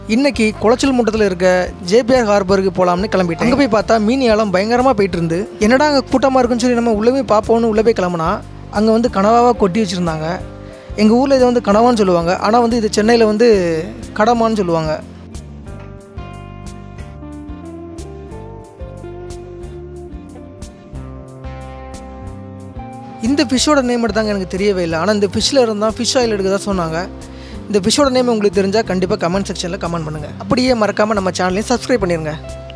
இன்னைக்கு குளச்சல் முட்டத்தில் இருக்க ஜேபிஆர் ஹார்பருக்கு போகலாம்னு கிளம்பிட்டேன் அங்கே போய் பார்த்தா மீன் ஏலம் பயங்கரமாக போயிட்டு இருந்து என்னடா அங்கே கூட்டமாக இருக்குன்னு சொல்லி நம்ம உள்ளே போய் பார்ப்போம்னு உள்ளே போய் கிளம்புனா அங்கே வந்து கனவாவாக கொட்டி வச்சுருந்தாங்க எங்கள் ஊரில் இதை வந்து கனவான்னு சொல்லுவாங்க ஆனால் வந்து இது சென்னையில் வந்து கடமான்னு சொல்லுவாங்க இந்த ஃபிஷ்ஷோட நேம் எடுத்தாங்க எனக்கு தெரியவே இல்லை ஆனால் இந்த ஃபிஷ்ஷில் இருந்தால் ஃபிஷ் ஆயில் எடுக்கதா சொன்னாங்க இந்த ஃபிஷ்ஷோட நேம் உங்களுக்கு தெரிஞ்சால் கண்டிப்பாக கமெண்ட் செக்ஷனில் கமெண்ட் பண்ணுங்கள் அப்படியே மறக்காமல் நம்ம சேனலையும் சப்ஸ்கிரைப் பண்ணிடுங்க